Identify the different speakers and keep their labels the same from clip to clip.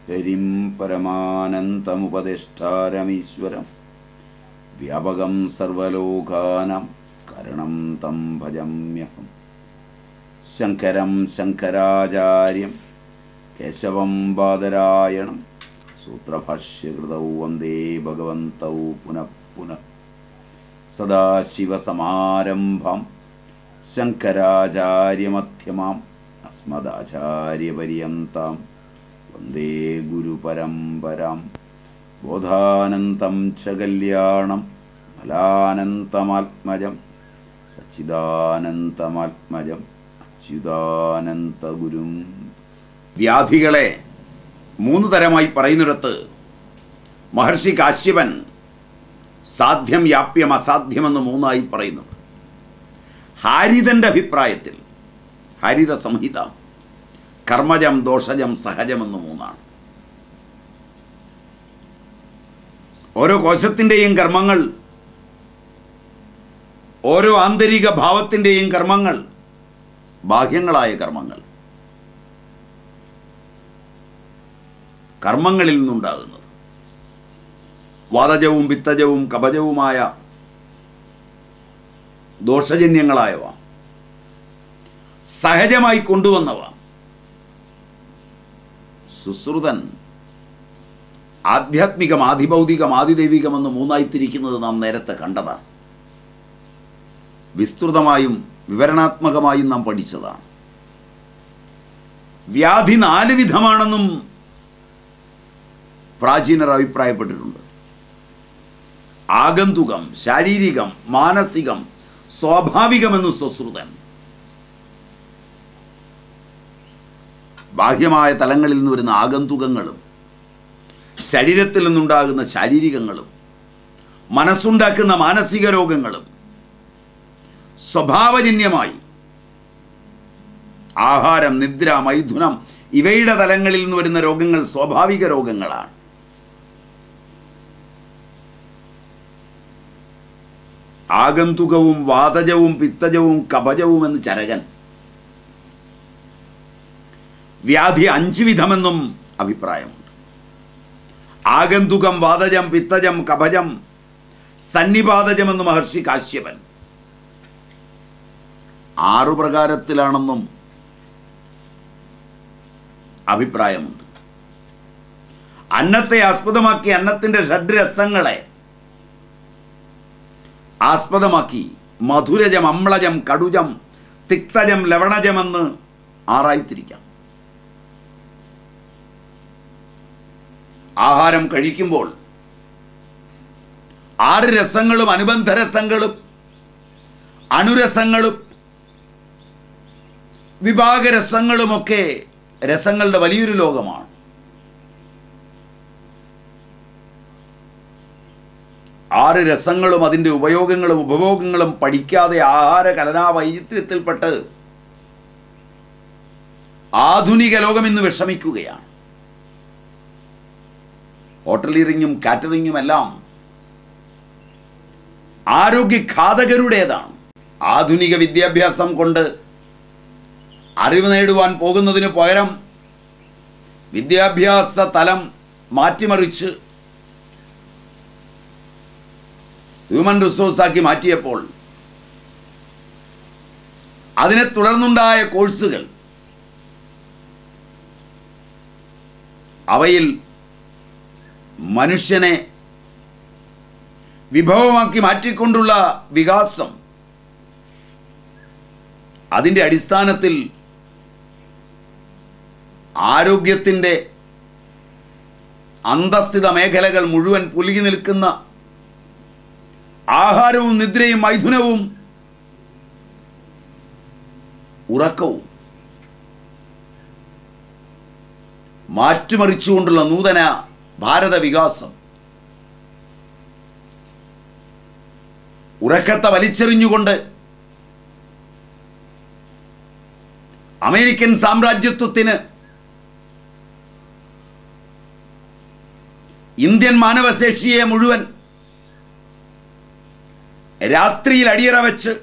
Speaker 1: ഹരിം പരമാനന്തമുപദിഷ്ടാരമീശ്വരം വ്യാപകം സർവലോകാനാം കരണം തം ഭജമ്യഹം ശങ്കരം ശങ്കരാചാര്യം കേശവം ബാദരായണം സൂത്രഭാഷ്യകൃതൗ വന്ദേ ഭഗവന്തൗ പുനഃ പുനഃ സദാശിവസമാരംഭം ശങ്കരാചാര്യമധ്യമാം അസ്മദാചാര്യപര്യന്താം വന്ദേ ഗുരുപരമ്പരാം ബോധാനന്തം ച കല്യാണം ഫലാനന്തമാത്മജം സച്ചിദാനന്തമാത്മജം അച്യുതാനന്തഗുരും വ്യാധികളെ മൂന്ന് തരമായി പറയുന്നിടത്ത് മഹർഷി കാശ്യപൻ സാധ്യം യാപ്യം അസാധ്യമെന്ന് മൂന്നായി പറയുന്നത് ഹാരിതൻ്റെ അഭിപ്രായത്തിൽ ഹരിത സംഹിത കർമ്മജം ദോഷജം സഹജമെന്ന് മൂന്നാണ് ഓരോ കോശത്തിൻ്റെയും കർമ്മങ്ങൾ ഓരോ ആന്തരിക ഭാവത്തിൻ്റെയും കർമ്മങ്ങൾ ബാഹ്യങ്ങളായ കർമ്മങ്ങൾ കർമ്മങ്ങളിൽ നിന്നുണ്ടാകുന്നത് വാതജവും പിത്തജവും കപജവുമായ ദോഷജന്യങ്ങളായവ സഹജമായി കൊണ്ടുവന്നവ സുശ്രുതൻ ആധ്യാത്മികം ആധിഭൗതികം ആദിദൈവികമെന്ന് മൂന്നായി തിരിക്കുന്നത് നാം നേരത്തെ കണ്ടതാണ് വിസ്തൃതമായും വിവരണാത്മകമായും നാം പഠിച്ചതാണ് വ്യാധി നാല് വിധമാണെന്നും പ്രാചീനർ അഭിപ്രായപ്പെട്ടിട്ടുണ്ട് ആഗന്തുകം ശാരീരികം മാനസികം സ്വാഭാവികമെന്ന് സ്വശ്രുതൻ ബാഹ്യമായ തലങ്ങളിൽ നിന്ന് വരുന്ന ആഗന്തുകങ്ങളും ശരീരത്തിൽ നിന്നുണ്ടാകുന്ന ശാരീരികങ്ങളും മനസ്സുണ്ടാക്കുന്ന മാനസിക രോഗങ്ങളും സ്വഭാവജന്യമായി ആഹാരം നിദ്ര മൈഥുനം ഇവയുടെ തലങ്ങളിൽ നിന്ന് വരുന്ന രോഗങ്ങൾ സ്വാഭാവിക രോഗങ്ങളാണ് ആഗന്തുകവും വാതജവും പിത്തജവും കപജവും എന്ന് ചരകൻ വ്യാധി അഞ്ച് വിധമെന്നും അഭിപ്രായമുണ്ട് ആഗന്തുകം വാതജം പിത്തജം കപജം സന്നിപാതജമെന്ന് മഹർഷി കാശ്യപൻ ആറു പ്രകാരത്തിലാണെന്നും അഭിപ്രായമുണ്ട് അന്നത്തെ ആസ്പദമാക്കി അന്നത്തിൻ്റെ ഷഡ്രസങ്ങളെ ആസ്പദമാക്കി മധുരജം അമ്ലജം കടുജം തിക്തജം ലവണജമെന്ന് ആറായിത്തിരിക്കാം ആഹാരം കഴിക്കുമ്പോൾ ആറ് രസങ്ങളും അനുബന്ധ രസങ്ങളും അണുരസങ്ങളും വിഭാഗരസങ്ങളുമൊക്കെ രസങ്ങളുടെ വലിയൊരു ലോകമാണ് ആറ് രസങ്ങളും അതിൻ്റെ ഉപയോഗങ്ങളും ഉപഭോഗങ്ങളും പഠിക്കാതെ ആഹാര കലനാ വൈചിത്ര്യത്തിൽപ്പെട്ട് ആധുനിക ലോകം ഇന്ന് വിഷമിക്കുകയാണ് ഹോട്ടലിറിങ്ങും കാറ്ററിങ്ങും എല്ലാം ആരോഗ്യഘാതകരുടേതാണ് ആധുനിക വിദ്യാഭ്യാസം കൊണ്ട് അറിവ് നേടുവാൻ പോകുന്നതിന് പകരം വിദ്യാഭ്യാസ തലം മാറ്റിമറിച്ച് ഹ്യൂമൻ റിസോഴ്സാക്കി മാറ്റിയപ്പോൾ അതിനെ തുടർന്നുണ്ടായ കോഴ്സുകൾ അവയിൽ മനുഷ്യനെ വിഭവമാക്കി മാറ്റിക്കൊണ്ടുള്ള വികാസം അതിൻ്റെ അടിസ്ഥാനത്തിൽ ആരോഗ്യത്തിൻ്റെ അന്തസ്ഥിത മേഖലകൾ മുഴുവൻ പുലുകി നിൽക്കുന്ന ആഹാരവും നിദ്രയും മൈഥുനവും ഉറക്കവും മാറ്റിമറിച്ചുകൊണ്ടുള്ള നൂതന ഭാരത വികാസം ഉറക്കത്തെ വലിച്ചെറിഞ്ഞുകൊണ്ട് അമേരിക്കൻ സാമ്രാജ്യത്വത്തിന് ഇന്ത്യൻ മാനവശേഷിയെ മുഴുവൻ രാത്രിയിൽ അടിയറ വെച്ച്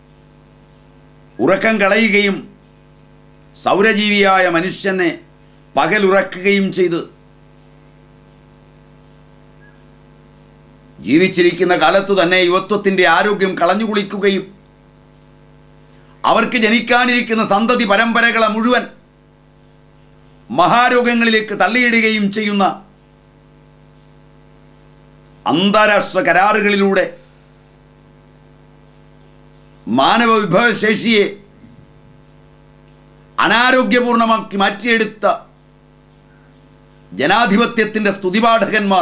Speaker 1: ഉറക്കം കളയുകയും സൗരജീവിയായ മനുഷ്യനെ പകലുറക്കുകയും ചെയ്ത് ജീവിച്ചിരിക്കുന്ന കാലത്തു തന്നെ യുവത്വത്തിൻ്റെ ആരോഗ്യം കളഞ്ഞു കുളിക്കുകയും അവർക്ക് ജനിക്കാനിരിക്കുന്ന സന്തതി പരമ്പരകളെ മുഴുവൻ മഹാരോഗങ്ങളിലേക്ക് തള്ളിയിടുകയും ചെയ്യുന്ന അന്താരാഷ്ട്ര കരാറുകളിലൂടെ മാനവ വിഭവശേഷിയെ അനാരോഗ്യപൂർണമാക്കി മാറ്റിയെടുത്ത ജനാധിപത്യത്തിൻ്റെ സ്തുതിപാഠകന്മാർ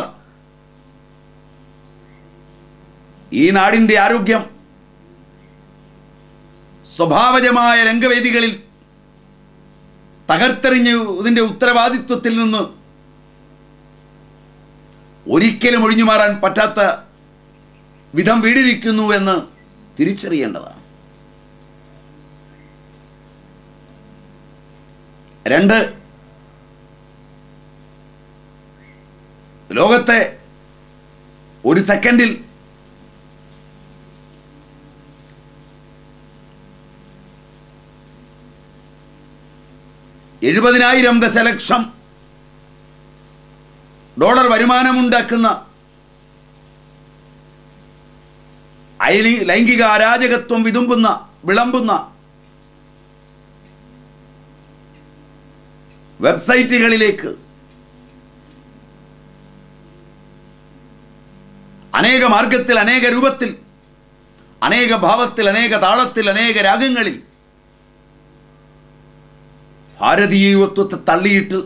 Speaker 1: ഈ നാടിൻ്റെ ആരോഗ്യം സ്വഭാവജമായ രംഗവേദികളിൽ തകർത്തെറിഞ്ഞതിൻ്റെ ഉത്തരവാദിത്വത്തിൽ നിന്ന് ഒരിക്കലും ഒഴിഞ്ഞു മാറാൻ പറ്റാത്ത വിധം വീടിരിക്കുന്നു എന്ന് തിരിച്ചറിയേണ്ടതാണ് രണ്ട് ലോകത്തെ ഒരു സെക്കൻഡിൽ എഴുപതിനായിരം ദശലക്ഷം ഡോളർ വരുമാനമുണ്ടാക്കുന്ന അയലി- ലൈംഗിക അരാജകത്വം വിതുമ്പുന്ന വിളമ്പുന്ന വെബ്സൈറ്റുകളിലേക്ക് അനേക മാർഗത്തിൽ അനേക രൂപത്തിൽ അനേക ഭാവത്തിൽ അനേക താളത്തിൽ അനേക രാഗങ്ങളിൽ ഭാരതീയ യുവത്വത്തെ തള്ളിയിട്ട്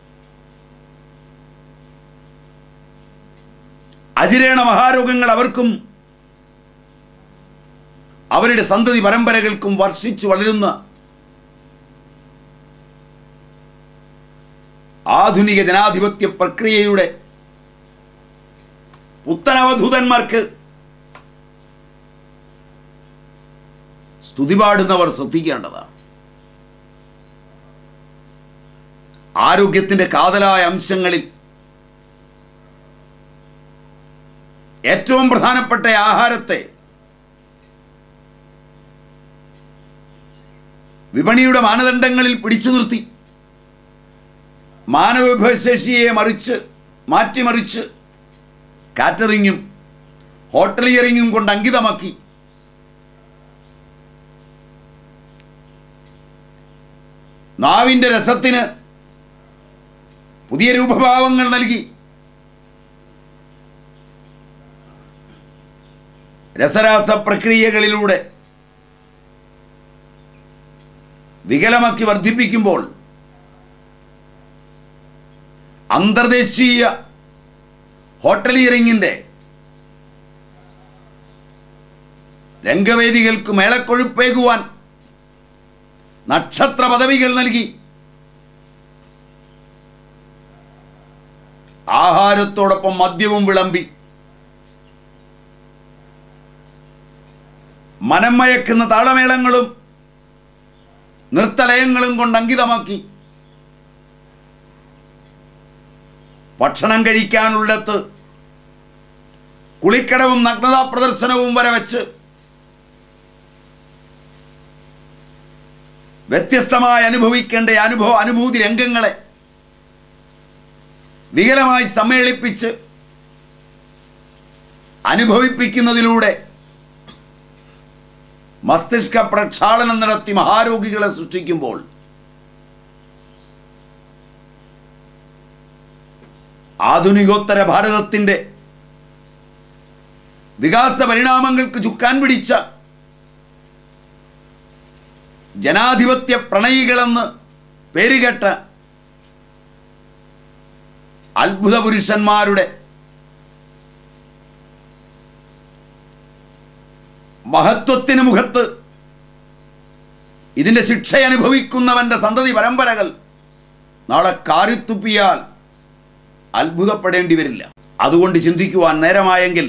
Speaker 1: അജിരേണ മഹാരോഗങ്ങൾ അവർക്കും അവരുടെ സന്തതി പരമ്പരകൾക്കും വർഷിച്ചു വളരുന്ന ആധുനിക ജനാധിപത്യ പ്രക്രിയയുടെ പുത്തനവധൂതന്മാർക്ക് സ്തുതി പാടുന്നവർ ശ്രദ്ധിക്കേണ്ടതാണ് ആരോഗ്യത്തിൻ്റെ കാതലായ അംശങ്ങളിൽ ഏറ്റവും പ്രധാനപ്പെട്ട ആഹാരത്തെ വിപണിയുടെ മാനദണ്ഡങ്ങളിൽ പിടിച്ചു നിർത്തി മാനവവിഭവശേഷിയെ മറിച്ച് മാറ്റിമറിച്ച് കാറ്ററിങ്ങും ഹോട്ടലിയറിങ്ങും കൊണ്ട് അങ്കിതമാക്കി നാവിൻ്റെ രസത്തിന് പുതിയ രൂപഭാവങ്ങൾ നൽകി രസരാസ പ്രക്രിയകളിലൂടെ വികലമാക്കി വർദ്ധിപ്പിക്കുമ്പോൾ അന്തർദേശീയ ഹോട്ടലിയറിങ്ങിൻ്റെ രംഗവേദികൾക്ക് മേളക്കൊഴുപ്പേകുവാൻ നക്ഷത്ര പദവികൾ നൽകി ആഹാരത്തോടൊപ്പം മദ്യവും വിളമ്പി മനം മയക്കുന്ന താളമേളങ്ങളും നൃത്തലയങ്ങളും കൊണ്ട് അങ്കിതമാക്കി ഭക്ഷണം കഴിക്കാനുള്ളിടത്ത് കുളിക്കടവും നഗ്നതാ പ്രദർശനവും വരെ വെച്ച് വ്യത്യസ്തമായി അനുഭവിക്കേണ്ട അനുഭവ അനുഭൂതി രംഗങ്ങളെ വികലമായി സമ്മേളിപ്പിച്ച് അനുഭവിപ്പിക്കുന്നതിലൂടെ മസ്തിഷ്ക പ്രക്ഷാളനം നടത്തി മഹാരോഗികളെ സൃഷ്ടിക്കുമ്പോൾ ആധുനികോത്തര ഭാരതത്തിൻ്റെ വികാസ പരിണാമങ്ങൾക്ക് ചുക്കാൻ പിടിച്ച ജനാധിപത്യ പ്രണയികളെന്ന് പേരുകെട്ട അത്ഭുത പുരുഷന്മാരുടെ മഹത്വത്തിന് മുഖത്ത് ഇതിൻ്റെ ശിക്ഷ അനുഭവിക്കുന്നവൻ്റെ സന്തതി പരമ്പരകൾ നാളെ കാറിത്തുപ്പിയാൽ അത്ഭുതപ്പെടേണ്ടി വരില്ല അതുകൊണ്ട് ചിന്തിക്കുവാൻ നേരമായെങ്കിൽ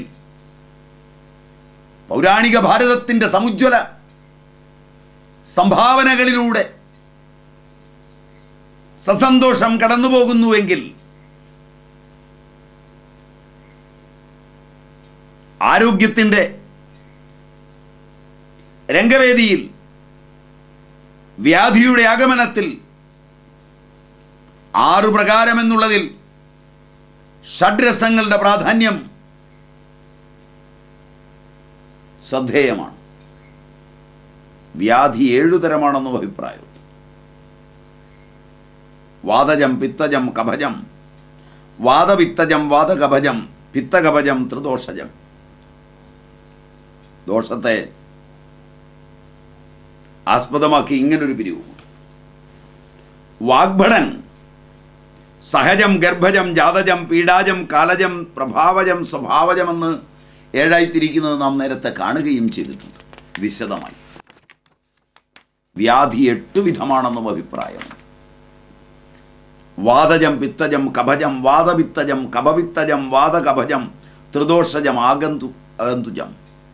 Speaker 1: പൗരാണിക ഭാരതത്തിൻ്റെ സമുജ്വല സംഭാവനകളിലൂടെ സസന്തോഷം കടന്നുപോകുന്നുവെങ്കിൽ ആരോഗ്യത്തിൻ്റെ രംഗവേദിയിൽ വ്യാധിയുടെ ആഗമനത്തിൽ ആറു പ്രകാരമെന്നുള്ളതിൽ ഷഡ്രസങ്ങളുടെ പ്രാധാന്യം ശ്രദ്ധേയമാണ് വ്യാധി ഏഴുതരമാണെന്നും അഭിപ്രായം വാതജം പിത്തജം കഭജം വാദപിത്തജം വാദകഭജം പിത്തകഭജം ത്രിദോഷജം ദോഷത്തെ ആസ്പദമാക്കി ഇങ്ങനൊരു പിരിവും വാഗ്ഭടൻ സഹജം ഗർഭജം ജാതജം പീഡാജം കാലജം പ്രഭാവജം സ്വഭാവജമെന്ന് ഏഴായി തിരിക്കുന്നത് നാം നേരത്തെ കാണുകയും ചെയ്തിട്ടുണ്ട് വിശദമായി വ്യാധി എട്ട് വിധമാണെന്നും അഭിപ്രായം വാതജം പിത്തജം കഭജം വാദപിത്തജം കഭപിത്തജം വാദകഭജം ത്രിദോഷജം ആഗന്തു അഗന്തുജം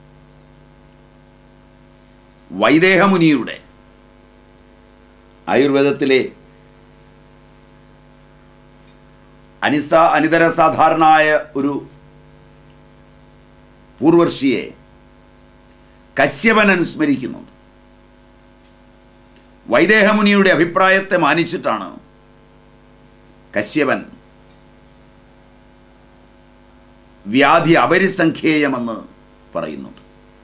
Speaker 1: വൈദേഹമുനിയുടെ ആയുർവേദത്തിലെ അനിസ അനിതര സാധാരണായ ഒരു പൂർവർഷിയെ കശ്യപൻ അനുസ്മരിക്കുന്നുണ്ട് വൈദേഹമുനിയുടെ അഭിപ്രായത്തെ മാനിച്ചിട്ടാണ് കശ്യപൻ വ്യാധി അപരിസംഖ്യേയമെന്ന് പറയുന്നുണ്ട്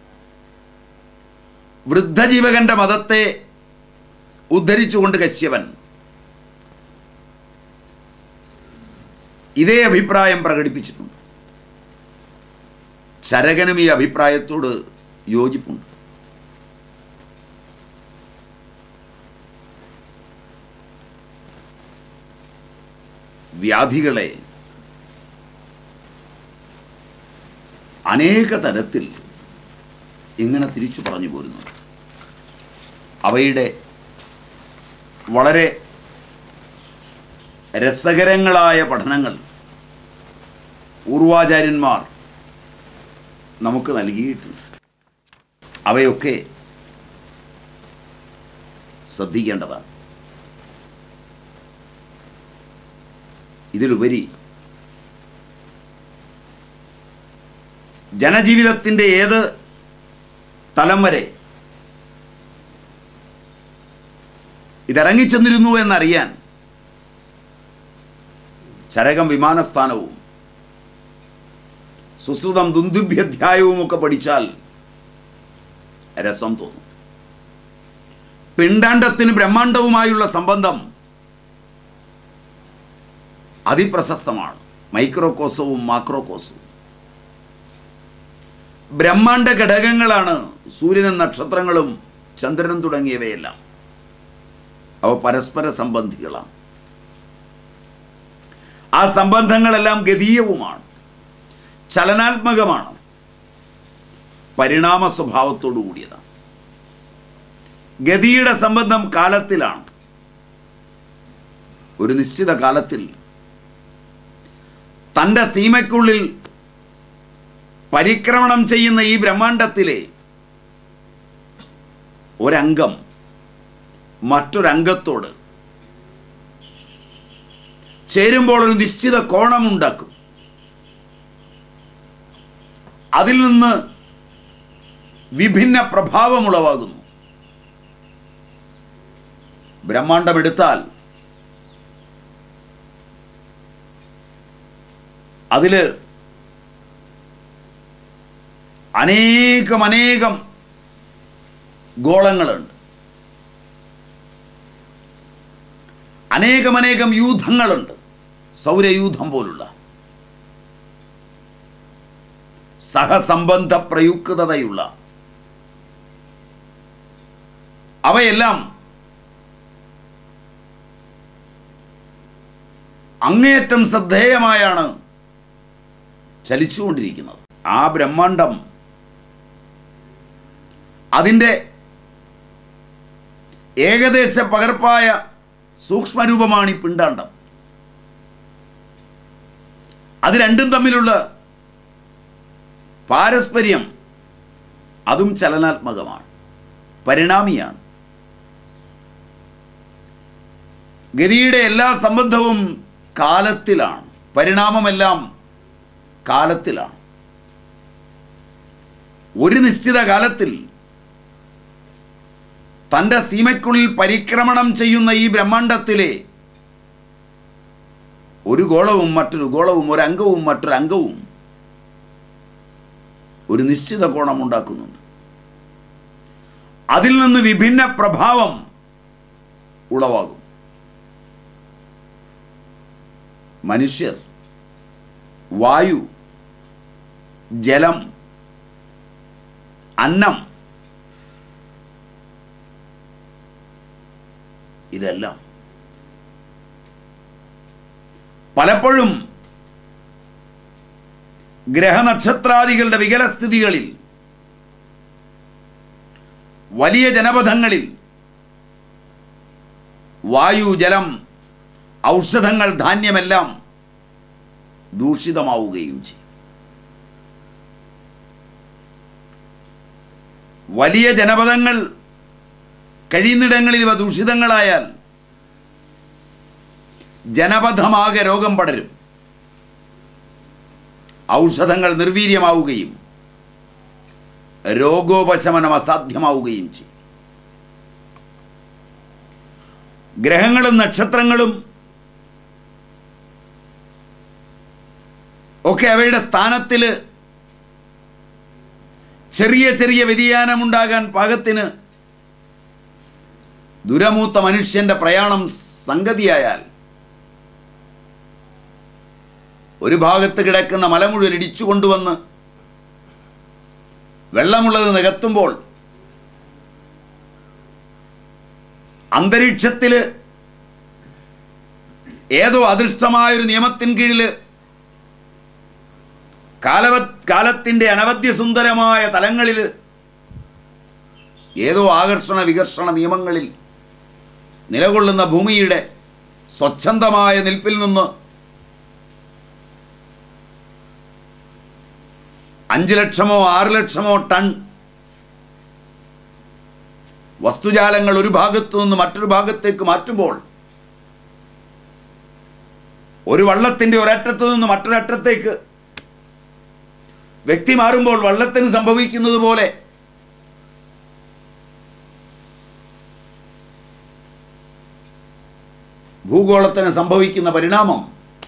Speaker 1: വൃദ്ധജീവകന്റെ മതത്തെ ഉദ്ധരിച്ചുകൊണ്ട് കശ്യപൻ ഇതേ അഭിപ്രായം പ്രകടിപ്പിച്ചിട്ടുണ്ട് ചരകനും ഈ അഭിപ്രായത്തോട് യോജിപ്പുണ്ട് വ്യാധികളെ അനേക തരത്തിൽ ഇങ്ങനെ തിരിച്ചു പറഞ്ഞു പോരുന്നു അവയുടെ വളരെ രസകരങ്ങളായ പഠനങ്ങൾ പൂർവാചാര്യന്മാർ നമുക്ക് നൽകിയിട്ടുണ്ട് അവയൊക്കെ ശ്രദ്ധിക്കേണ്ടതാണ് ഇതിലുപരി ജനജീവിതത്തിൻ്റെ ഏത് തലം വരെ ഇതിറങ്ങിച്ചെന്നിരുന്നു എന്നറിയാൻ ചരകം വിമാനസ്ഥാനവും സുശ്രുതം ദുന്ദുഭ്യധ്യായവും ഒക്കെ പഠിച്ചാൽ രസം തോന്നും പിണ്ടാണ്ടത്തിന് ബ്രഹ്മാണ്ടവുമായുള്ള സംബന്ധം അതിപ്രശസ്തമാണ് മൈക്രോകോസവും മാക്രോകോസവും ബ്രഹ്മാണ്ട ഘടകങ്ങളാണ് സൂര്യനും നക്ഷത്രങ്ങളും ചന്ദ്രനും തുടങ്ങിയവയെല്ലാം അവ പരസ്പര സംബന്ധികളാണ് ആ സംബന്ധങ്ങളെല്ലാം ഗതീയവുമാണ് ചലനാത്മകമാണ് പരിണാമ സ്വഭാവത്തോടു കൂടിയതാണ് ഗതിയുടെ സംബന്ധം കാലത്തിലാണ് ഒരു നിശ്ചിത കാലത്തിൽ തൻ്റെ സീമയ്ക്കുള്ളിൽ പരിക്രമണം ചെയ്യുന്ന ഈ ബ്രഹ്മാണ്ടത്തിലെ ഒരംഗം മറ്റൊരംഗത്തോട് ചേരുമ്പോൾ ഒരു നിശ്ചിത കോണമുണ്ടാക്കും അതിൽ നിന്ന് വിഭിന്ന പ്രഭാവമുളവാകുന്നു ബ്രഹ്മാണ്ടം എടുത്താൽ അതില് അനേകം അനേകം ഗോളങ്ങളുണ്ട് അനേകമനേകം യൂഥങ്ങളുണ്ട് സൗരയൂഥം പോലുള്ള സഹസംബന്ധ പ്രയുക്തതയുള്ള അവയെല്ലാം അങ്ങേയറ്റം ശ്രദ്ധേയമായാണ് ചലിച്ചുകൊണ്ടിരിക്കുന്നത് ആ ബ്രഹ്മാണ്ടം അതിൻ്റെ ഏകദേശ പകർപ്പായ സൂക്ഷ്മരൂപമാണ് ഈ പിണ്ടാണ്ടം അത് രണ്ടും തമ്മിലുള്ള പാരസ്പര്യം അതും ചലനാത്മകമാണ് പരിണാമിയാണ് ഗതിയുടെ എല്ലാ സംബന്ധവും കാലത്തിലാണ് പരിണാമമെല്ലാം കാലത്തിലാണ് ഒരു നിശ്ചിത കാലത്തിൽ തൻ്റെ സീമയ്ക്കുള്ളിൽ പരിക്രമണം ചെയ്യുന്ന ഈ ബ്രഹ്മാണ്ടത്തിലെ ഒരു ഗോളവും മറ്റൊരു ഗോളവും ഒരു അംഗവും മറ്റൊരു അംഗവും ഒരു നിശ്ചിത കോണം ഉണ്ടാക്കുന്നുണ്ട് അതിൽ നിന്ന് വിഭിന്ന പ്രഭാവം ഉളവാകും മനുഷ്യർ വായു ജലം അന്നം ഇതെല്ലാം പലപ്പോഴും ഗ്രഹനക്ഷത്രാദികളുടെ വികലസ്ഥിതികളിൽ വലിയ ജനപഥങ്ങളിൽ വായു ജലം ഔഷധങ്ങൾ ധാന്യമെല്ലാം ദൂഷിതമാവുകയും ചെയ്യും വലിയ ജനപദങ്ങൾ കഴിയുന്നിടങ്ങളിൽ ഇവ ദൂഷിതങ്ങളായാൽ ജനപഥമാകെ രോഗം പടരും ഔഷധങ്ങൾ നിർവീര്യമാവുകയും രോഗോപശമനം അസാധ്യമാവുകയും ചെയ്യും ഗ്രഹങ്ങളും നക്ഷത്രങ്ങളും ഒക്കെ അവയുടെ സ്ഥാനത്തിൽ ചെറിയ ചെറിയ വ്യതിയാനമുണ്ടാകാൻ പാകത്തിന് ദുരമൂത്ത മനുഷ്യന്റെ പ്രയാണം സംഗതിയായാൽ ഒരു ഭാഗത്ത് കിടക്കുന്ന മല മുഴുവൻ ഇടിച്ചു കൊണ്ടുവന്ന് വെള്ളമുള്ളത് നികത്തുമ്പോൾ അന്തരീക്ഷത്തിൽ ഏതോ അദൃഷ്ടമായൊരു നിയമത്തിൻ കീഴിൽ കാലവ കാലത്തിൻ്റെ അനവധ്യ സുന്ദരമായ തലങ്ങളിൽ ഏതോ ആകർഷണ വികർഷണ നിയമങ്ങളിൽ നിലകൊള്ളുന്ന ഭൂമിയുടെ സ്വച്ഛന്തമായ നിൽപ്പിൽ നിന്ന് അഞ്ച് ലക്ഷമോ ആറ് ലക്ഷമോ ടൺ വസ്തുജാലങ്ങൾ ഒരു ഭാഗത്തു നിന്ന് മറ്റൊരു ഭാഗത്തേക്ക് മാറ്റുമ്പോൾ ഒരു വള്ളത്തിൻ്റെ ഒരറ്റത്തു നിന്ന് മറ്റൊരറ്റത്തേക്ക് വ്യക്തി മാറുമ്പോൾ വള്ളത്തിന് സംഭവിക്കുന്നത് പോലെ ഭൂഗോളത്തിന് സംഭവിക്കുന്ന പരിണാമം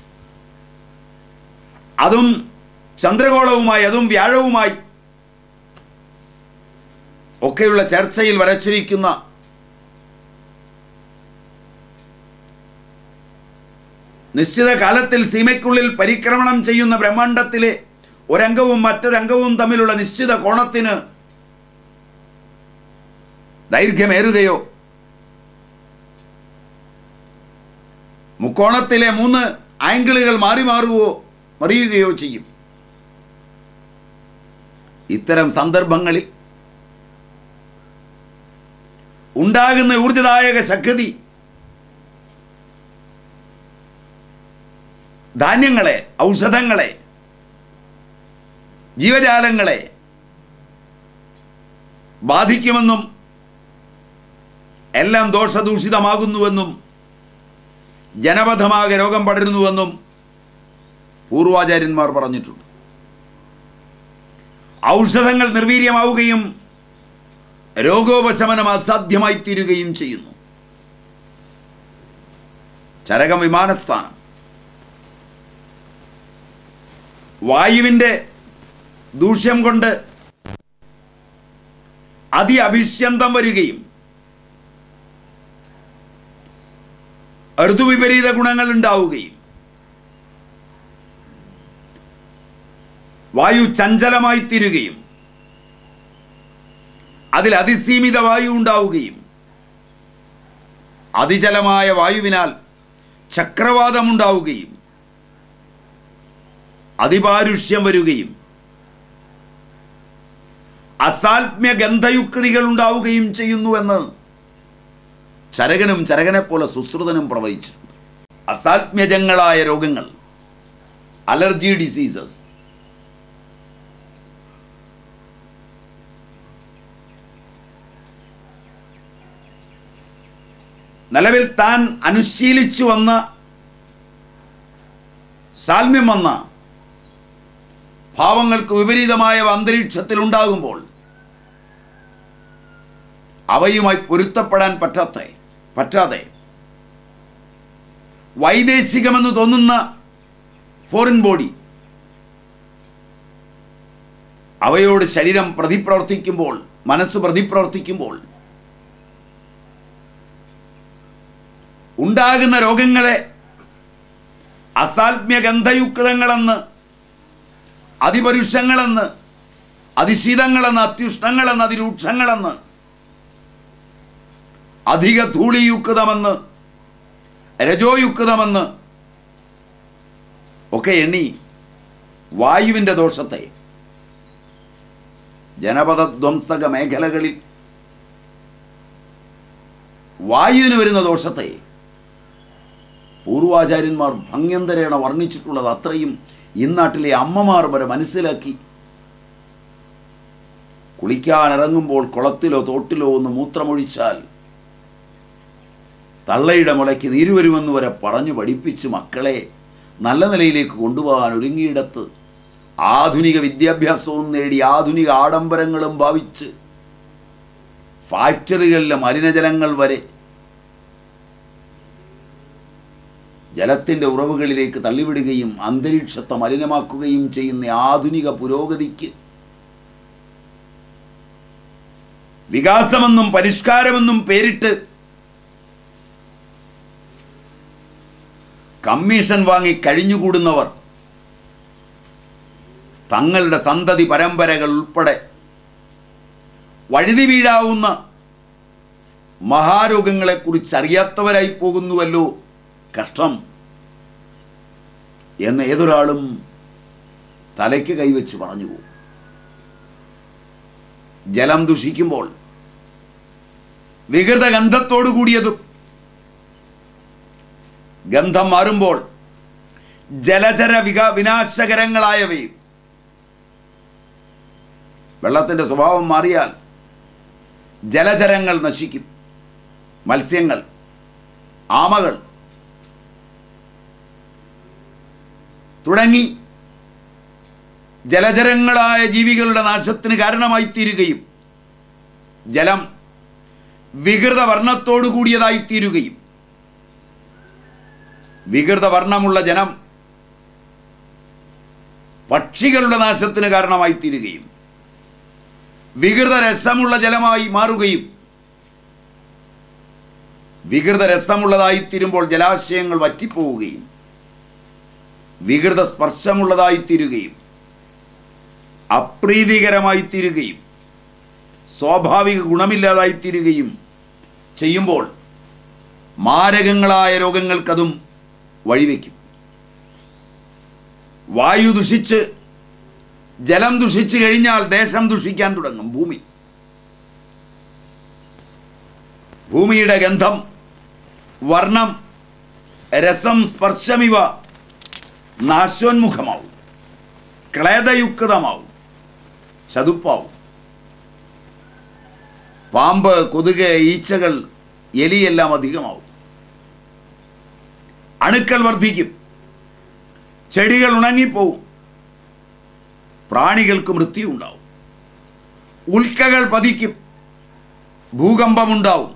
Speaker 1: അതും ചന്ദ്രഗോളവുമായി അതും വ്യാഴവുമായി ഒക്കെയുള്ള ചർച്ചയിൽ വരച്ചിരിക്കുന്ന നിശ്ചിത കാലത്തിൽ സീമയ്ക്കുള്ളിൽ പരിക്രമണം ചെയ്യുന്ന ബ്രഹ്മാണ്ടത്തിലെ ഒരംഗവും മറ്റൊരംഗവും തമ്മിലുള്ള നിശ്ചിത കോണത്തിന് ദൈർഘ്യമേറുകയോ മുക്കോണത്തിലെ മൂന്ന് ആംഗിളുകൾ മാറി മാറുകയോ മറിയുകയോ ചെയ്യും ഇത്തരം സന്ദർഭങ്ങളിൽ ഉണ്ടാകുന്ന ഊർജദായക ശക്തി ധാന്യങ്ങളെ ഔഷധങ്ങളെ ജീവജാലങ്ങളെ ബാധിക്കുമെന്നും എല്ലാം ദോഷദൂഷിതമാകുന്നുവെന്നും ജനപഥമാകെ രോഗം പടരുന്നുവെന്നും പൂർവാചാര്യന്മാർ പറഞ്ഞിട്ടുണ്ട് ഔഷധങ്ങൾ നിർവീര്യമാവുകയും രോഗോപശമനം അസാധ്യമായി തീരുകയും ചെയ്യുന്നു ചരകം വിമാനസ്ഥാനം വായുവിൻ്റെ ദൂഷ്യം കൊണ്ട് അതിഅഭിഷ്യന്തം വരികയും ഋതുവിപരീത ഗുണങ്ങൾ ഉണ്ടാവുകയും വായു ചഞ്ചലമായി തീരുകയും അതിൽ അതിസീമിത വായു ഉണ്ടാവുകയും അതിജലമായ വായുവിനാൽ ചക്രവാതമുണ്ടാവുകയും അതിപാരുഷ്യം വരികയും അസാത്മ്യ ഗന്ധയുക്തികൾ ഉണ്ടാവുകയും ചെയ്യുന്നുവെന്ന് ചരകനും ചരകനെ പോലെ സുശ്രുതനും പ്രവചിച്ചിട്ടുണ്ട് അസാത്മ്യജങ്ങളായ രോഗങ്ങൾ അലർജി ഡിസീസസ് നിലവിൽ താൻ അനുശീലിച്ചു വന്ന സാൽമ്യം വന്ന ഭാവങ്ങൾക്ക് വിപരീതമായ അന്തരീക്ഷത്തിൽ ഉണ്ടാകുമ്പോൾ അവയുമായി പൊരുത്തപ്പെടാൻ പറ്റാത്ത പറ്റാതെ വൈദേശികമെന്ന് തോന്നുന്ന ഫോറിൻ ബോഡി അവയോട് ശരീരം പ്രതിപ്രവർത്തിക്കുമ്പോൾ മനസ്സ് പ്രതിപ്രവർത്തിക്കുമ്പോൾ ഉണ്ടാകുന്ന രോഗങ്ങളെ അസാത്മ്യ ഗന്ധയുക്തങ്ങളെന്ന് അതിപരുഷങ്ങളെന്ന് അതിശീതങ്ങളെന്ന് അത്യുഷ്ണങ്ങളെന്ന് അതിരൂക്ഷങ്ങളെന്ന് അധിക ധൂളിയുക്തമെന്ന് രജോയുക്തമെന്ന് ഒക്കെ എണ്ണി വായുവിൻ്റെ ദോഷത്തെ ജനപദധ്വംസക മേഖലകളിൽ വായുവിന് വരുന്ന ദോഷത്തെ പൂർവാചാര്യന്മാർ ഭംഗ്യന്തരേണ വർണ്ണിച്ചിട്ടുള്ളത് അത്രയും ഇന്നാട്ടിലെ അമ്മമാർ വരെ മനസ്സിലാക്കി കുളിക്കാനിറങ്ങുമ്പോൾ കുളത്തിലോ തോട്ടിലോ ഒന്ന് മൂത്രമൊഴിച്ചാൽ തള്ളയുടെ മുളയ്ക്ക് നീര് വരുമെന്ന് വരെ പറഞ്ഞു പഠിപ്പിച്ച് മക്കളെ നല്ല നിലയിലേക്ക് കൊണ്ടുപോകാൻ ഒരുങ്ങിയിടത്ത് ആധുനിക വിദ്യാഭ്യാസവും നേടി ആധുനിക ആഡംബരങ്ങളും ഭാവിച്ച് ഫാക്ടറികളിലെ മലിനജലങ്ങൾ വരെ ജലത്തിൻ്റെ ഉറവുകളിലേക്ക് തള്ളിവിടുകയും അന്തരീക്ഷത്തെ മലിനമാക്കുകയും ചെയ്യുന്ന ആധുനിക പുരോഗതിക്ക് വികാസമെന്നും പരിഷ്കാരമെന്നും പേരിട്ട് കമ്മീഷൻ വാങ്ങി കഴിഞ്ഞുകൂടുന്നവർ തങ്ങളുടെ സന്തതി പരമ്പരകൾ ഉൾപ്പെടെ വഴുതി വീഴാവുന്ന മഹാരോഗങ്ങളെക്കുറിച്ച് അറിയാത്തവരായി പോകുന്നുവല്ലോ കഷ്ടം എന്ന് ഏതൊരാളും തലയ്ക്ക് കൈവച്ച് പറഞ്ഞു പോകും ജലം ദുഷിക്കുമ്പോൾ വികൃത ഗന്ധത്തോടു കൂടിയതും ഗന്ധം മാറുമ്പോൾ ജലചര വിക വിനാശകരങ്ങളായവയും വെള്ളത്തിൻ്റെ സ്വഭാവം മാറിയാൽ ജലചരങ്ങൾ നശിക്കും മത്സ്യങ്ങൾ ആമകൾ തുടങ്ങി ജലചരങ്ങളായ ജീവികളുടെ നാശത്തിന് കാരണമായി തീരുകയും ജലം വികൃത വർണ്ണത്തോടു കൂടിയതായി തീരുകയും വികൃത വർണ്ണമുള്ള ജനം പക്ഷികളുടെ നാശത്തിന് കാരണമായി തീരുകയും വികൃത രസമുള്ള ജലമായി മാറുകയും വികൃത രസമുള്ളതായി തീരുമ്പോൾ ജലാശയങ്ങൾ വറ്റിപ്പോവുകയും വികൃത സ്പർശമുള്ളതായി തീരുകയും അപ്രീതികരമായി തീരുകയും സ്വാഭാവിക ഗുണമില്ലാതായി തീരുകയും ചെയ്യുമ്പോൾ മാരകങ്ങളായ രോഗങ്ങൾക്കതും വഴിവെക്കും വായു ദുഷിച്ച് ജലം ദുഷിച്ചു കഴിഞ്ഞാൽ ദേശം ദുഷിക്കാൻ തുടങ്ങും ഭൂമി ഭൂമിയുടെ ഗന്ധം വർണ്ണം രസം സ്പർശമിവ നാശോന്മുഖമാവും ക്ലേദയുക്തമാവും ചതുപ്പാവും പാമ്പ് കൊതുക് ഈച്ചകൾ എലിയെല്ലാം അധികമാവും അണുക്കൾ വർദ്ധിക്കും ചെടികൾ ഉണങ്ങിപ്പോവും പ്രാണികൾക്ക് മൃത്യു ഉണ്ടാവും ഉൽക്കകൾ പതിക്കും ഭൂകമ്പമുണ്ടാവും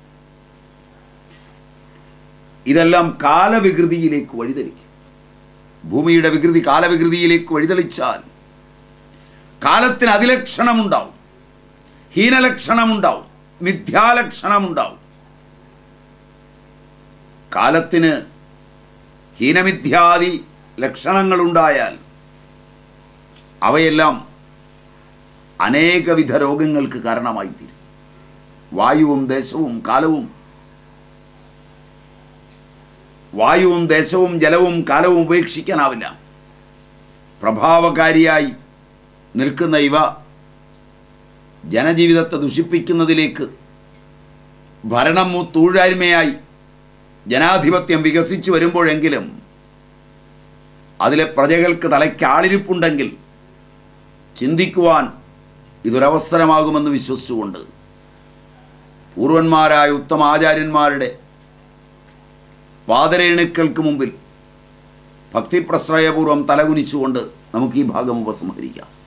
Speaker 1: ഇതെല്ലാം കാലവികൃതിയിലേക്ക് വഴിതെളിക്കും ഭൂമിയുടെ വികൃതി കാലവികൃതിയിലേക്ക് വഴിതെളിച്ചാൽ കാലത്തിന് അതിലക്ഷണമുണ്ടാവും ഹീനലക്ഷണമുണ്ടാവും മിഥ്യാലക്ഷണമുണ്ടാവും കാലത്തിന് ഹീനമിഥ്യാദി ലക്ഷണങ്ങളുണ്ടായാൽ അവയെല്ലാം അനേകവിധ രോഗങ്ങൾക്ക് കാരണമായി തീരും വായുവും ദേശവും കാലവും വായുവും ദേശവും ജലവും കാലവും ഉപേക്ഷിക്കാനാവില്ല പ്രഭാവകാരിയായി നിൽക്കുന്ന ഇവ ജനജീവിതത്തെ ദുഷിപ്പിക്കുന്നതിലേക്ക് ഭരണം മൂത്തൂഴായ്മയായി ജനാധിപത്യം വികസിച്ചു വരുമ്പോഴെങ്കിലും അതിലെ പ്രജകൾക്ക് തലയ്ക്ക് ആളിരിപ്പുണ്ടെങ്കിൽ ചിന്തിക്കുവാൻ ഇതൊരവസരമാകുമെന്ന് വിശ്വസിച്ചുകൊണ്ട് പൂർവന്മാരായ ഉത്തമ ആചാര്യന്മാരുടെ പാദരേണുക്കൾക്ക് മുമ്പിൽ ഭക്തിപ്രശ്രയപൂർവം തലകുനിച്ചുകൊണ്ട് നമുക്ക് ഈ ഭാഗം ഉപസംഹരിക്കാം